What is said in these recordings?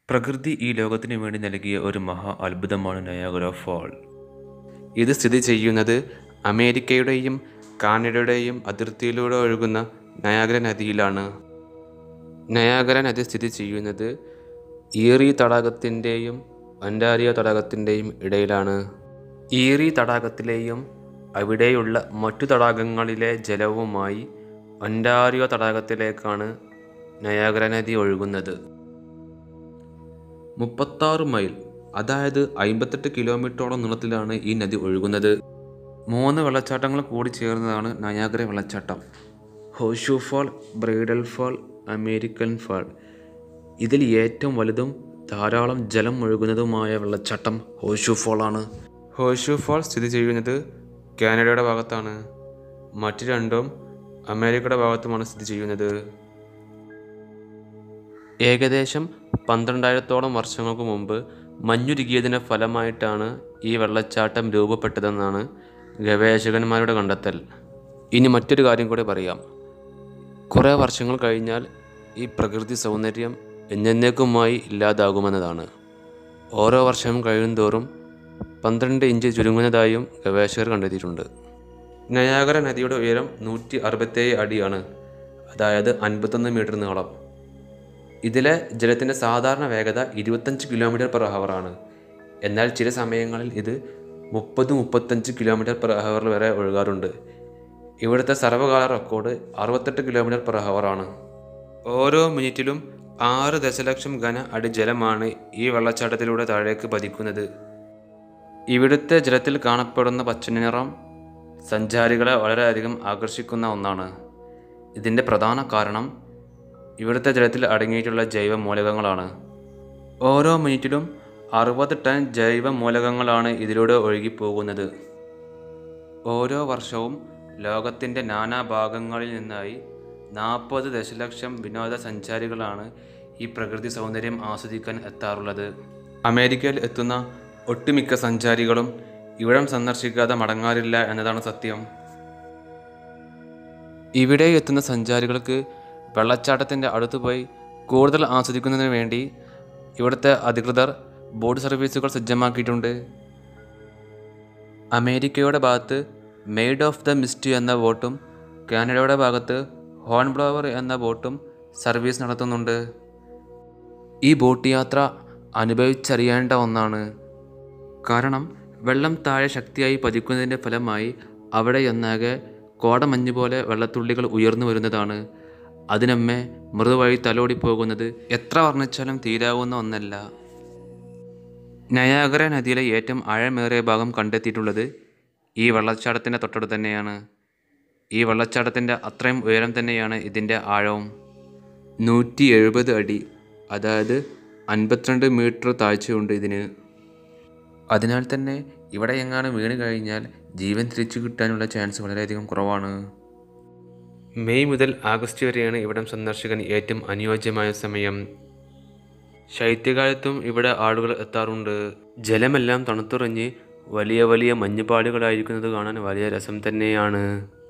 പ്രകൃതി ഈ ലോകത്തിനു വേണ്ടി നൽകിയ ഒരു മഹാ അത്ഭുതമാണ് നയാഗര ഫാൾ ഇത് സ്ഥിതി ചെയ്യുന്നത് അമേരിക്കയുടെയും കാനഡയുടെയും അതിർത്തിയിലൂടെ ഒഴുകുന്ന നയാഗര നദിയിലാണ് നയാഗര നദി സ്ഥിതി ചെയ്യുന്നത് ഈറി തടാകത്തിൻ്റെയും ഒൻറ്റാരിയോ തടാകത്തിൻ്റെയും ഇടയിലാണ് ഈറി തടാകത്തിലെയും അവിടെയുള്ള മറ്റു തടാകങ്ങളിലെ ജലവുമായി ഒൻറ്റാരിയോ തടാകത്തിലേക്കാണ് നയാഗര നദി ഒഴുകുന്നത് മുപ്പത്താറ് മൈൽ അതായത് അമ്പത്തെട്ട് കിലോമീറ്ററോളം നീളത്തിലാണ് ഈ നദി ഒഴുകുന്നത് മൂന്ന് വെള്ളച്ചാട്ടങ്ങൾ കൂടി ചേർന്നതാണ് നയാഗ്ര വെള്ളച്ചാട്ടം horseshoe fall bridal fall American fall ഇതിൽ ഏറ്റവും വലുതും ധാരാളം ജലം ഒഴുകുന്നതുമായ വെള്ളച്ചാട്ടം ഹോഷു ഫാൾ ആണ് ഹോഷു ഫാൾ സ്ഥിതി ചെയ്യുന്നത് കാനഡയുടെ ഭാഗത്താണ് മറ്റു രണ്ടും അമേരിക്കയുടെ ഭാഗത്തുമാണ് സ്ഥിതി ചെയ്യുന്നത് ഏകദേശം പന്ത്രണ്ടായിരത്തോളം വർഷങ്ങൾക്ക് മുമ്പ് മഞ്ഞുരുകിയതിൻ്റെ ഫലമായിട്ടാണ് ഈ വെള്ളച്ചാട്ടം രൂപപ്പെട്ടതെന്നാണ് ഗവേഷകന്മാരുടെ കണ്ടെത്തൽ ഇനി മറ്റൊരു കാര്യം കൂടി പറയാം കുറേ വർഷങ്ങൾ കഴിഞ്ഞാൽ ഈ പ്രകൃതി സൗന്ദര്യം എന്നേക്കുമായി ഇല്ലാതാകുമെന്നതാണ് ഓരോ വർഷവും കഴിയുന്തോറും പന്ത്രണ്ട് ഇഞ്ച് ചുരുങ്ങുന്നതായും ഗവേഷകർ കണ്ടെത്തിയിട്ടുണ്ട് നയാഗര നദിയുടെ ഉയരം നൂറ്റി അറുപത്തേഴ് അടിയാണ് അതായത് അൻപത്തൊന്ന് മീറ്റർ നീളം ഇതിലെ ജലത്തിൻ്റെ സാധാരണ വേഗത ഇരുപത്തഞ്ച് കിലോമീറ്റർ പെർ ആണ് എന്നാൽ ചില സമയങ്ങളിൽ ഇത് മുപ്പത് മുപ്പത്തഞ്ച് കിലോമീറ്റർ പെർ ഹവർ വരെ ഒഴുകാറുണ്ട് ഇവിടുത്തെ സർവകാല റെക്കോർഡ് അറുപത്തെട്ട് കിലോമീറ്റർ പെർ ആണ് ഓരോ മിനിറ്റിലും ആറ് ദശലക്ഷം ഘന അടി ജലമാണ് ഈ വെള്ളച്ചാട്ടത്തിലൂടെ താഴേക്ക് പതിക്കുന്നത് ഇവിടുത്തെ ജലത്തിൽ കാണപ്പെടുന്ന പച്ചനിറം സഞ്ചാരികളെ വളരെയധികം ആകർഷിക്കുന്ന ഒന്നാണ് ഇതിൻ്റെ പ്രധാന കാരണം ഇവിടുത്തെ ജലത്തിൽ അടങ്ങിയിട്ടുള്ള ജൈവ മൂലകങ്ങളാണ് ഓരോ മിനിറ്റിലും അറുപത് ടൺ ജൈവ മൂലകങ്ങളാണ് ഇതിലൂടെ ഒഴുകിപ്പോകുന്നത് ഓരോ വർഷവും ലോകത്തിൻ്റെ നാനാഭാഗങ്ങളിൽ നിന്നായി നാൽപ്പത് ദശലക്ഷം വിനോദസഞ്ചാരികളാണ് ഈ പ്രകൃതി സൗന്ദര്യം ആസ്വദിക്കാൻ എത്താറുള്ളത് അമേരിക്കയിൽ എത്തുന്ന ഒട്ടുമിക്ക സഞ്ചാരികളും ഇവിടം സന്ദർശിക്കാതെ മടങ്ങാറില്ല എന്നതാണ് സത്യം ഇവിടെ എത്തുന്ന സഞ്ചാരികൾക്ക് വെള്ളച്ചാട്ടത്തിൻ്റെ അടുത്ത് പോയി കൂടുതൽ ആസ്വദിക്കുന്നതിന് വേണ്ടി ഇവിടുത്തെ അധികൃതർ ബോട്ട് സർവീസുകൾ സജ്ജമാക്കിയിട്ടുണ്ട് അമേരിക്കയുടെ ഭാഗത്ത് മെയ്ഡ് ഓഫ് ദ മിസ്റ്റ് എന്ന ബോട്ടും കാനഡയുടെ ഭാഗത്ത് ഹോൺ ബ്ലോവർ എന്ന ബോട്ടും സർവീസ് നടത്തുന്നുണ്ട് ഈ ബോട്ട് യാത്ര അനുഭവിച്ചറിയേണ്ട ഒന്നാണ് കാരണം വെള്ളം താഴെ ശക്തിയായി പതിക്കുന്നതിൻ്റെ ഫലമായി അവിടെ ഒന്നാകെ കോടമഞ്ഞ് പോലെ വെള്ളത്തുള്ളികൾ ഉയർന്നു വരുന്നതാണ് അതിനമ്മേ മൃദുവായി തലോടി പോകുന്നത് എത്ര വർണ്ണിച്ചാലും തീരാവുന്ന ഒന്നല്ല നയാഗര നദിയിലെ ഏറ്റവും ആഴമേറിയ ഭാഗം കണ്ടെത്തിയിട്ടുള്ളത് ഈ വെള്ളച്ചാട്ടത്തിൻ്റെ തൊട്ടടുത്ത് തന്നെയാണ് ഈ വെള്ളച്ചാട്ടത്തിൻ്റെ അത്രയും ഉയരം തന്നെയാണ് ഇതിൻ്റെ ആഴവും നൂറ്റി എഴുപത് അടി അതായത് അൻപത്തിരണ്ട് മീറ്റർ താഴ്ചയുണ്ട് ഇതിന് അതിനാൽ തന്നെ ഇവിടെ എങ്ങാനും വീണ് കഴിഞ്ഞാൽ ജീവൻ തിരിച്ചു കിട്ടാനുള്ള ചാൻസ് വളരെയധികം കുറവാണ് മെയ് മുതൽ ആഗസ്റ്റ് വരെയാണ് ഇവിടം സന്ദർശിക്കാൻ ഏറ്റവും അനുയോജ്യമായ സമയം ശൈത്യകാലത്തും ഇവിടെ ആളുകൾ എത്താറുണ്ട് ജലമെല്ലാം തണുത്തുറഞ്ഞ് വലിയ വലിയ മഞ്ഞുപാടുകളായിരിക്കുന്നത് കാണാൻ വലിയ രസം തന്നെയാണ്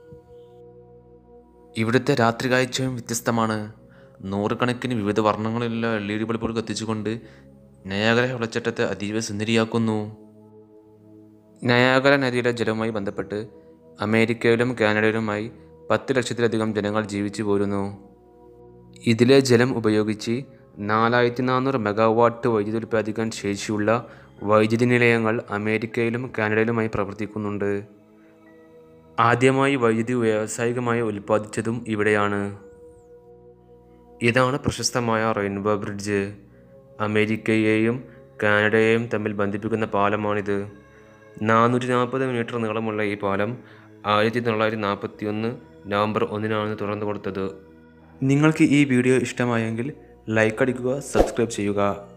ഇവിടുത്തെ രാത്രി കാഴ്ചയും വ്യത്യസ്തമാണ് നൂറുകണക്കിന് വിവിധ വർണ്ണങ്ങളിലുള്ള എൽ ഇ ഡി ബൾബുകൾ കത്തിച്ചുകൊണ്ട് നയാഗര വെള്ളച്ചാട്ടത്തെ അതീവ സുന്ദരിയാക്കുന്നു നയാഗര നദിയുടെ ജലവുമായി ബന്ധപ്പെട്ട് അമേരിക്കയിലും കാനഡയിലുമായി പത്ത് ലക്ഷത്തിലധികം ജനങ്ങൾ ജീവിച്ചു പോരുന്നു ഇതിലെ ജലം ഉപയോഗിച്ച് നാലായിരത്തി നാനൂറ് മെഗാവാട്ട് വൈദ്യുതി ഉൽപ്പാദിക്കാൻ ശേഷിയുള്ള വൈദ്യുതി നിലയങ്ങൾ അമേരിക്കയിലും കാനഡയിലുമായി പ്രവർത്തിക്കുന്നുണ്ട് ആദ്യമായി വൈദ്യുതി വ്യാവസായികമായി ഉൽപ്പാദിച്ചതും ഇവിടെയാണ് ഇതാണ് പ്രശസ്തമായ റെയിൻബോ ബ്രിഡ്ജ് അമേരിക്കയെയും കാനഡയെയും തമ്മിൽ ബന്ധിപ്പിക്കുന്ന പാലമാണിത് നാനൂറ്റി നാൽപ്പത് മീറ്റർ നീളമുള്ള ഈ പാലം ആയിരത്തി തൊള്ളായിരത്തി നാൽപ്പത്തി ഒന്ന് നവംബർ ഒന്നിനാണ് തുറന്നു കൊടുത്തത് നിങ്ങൾക്ക് ഈ വീഡിയോ ഇഷ്ടമായെങ്കിൽ ലൈക്ക് അടിക്കുക സബ്സ്ക്രൈബ് ചെയ്യുക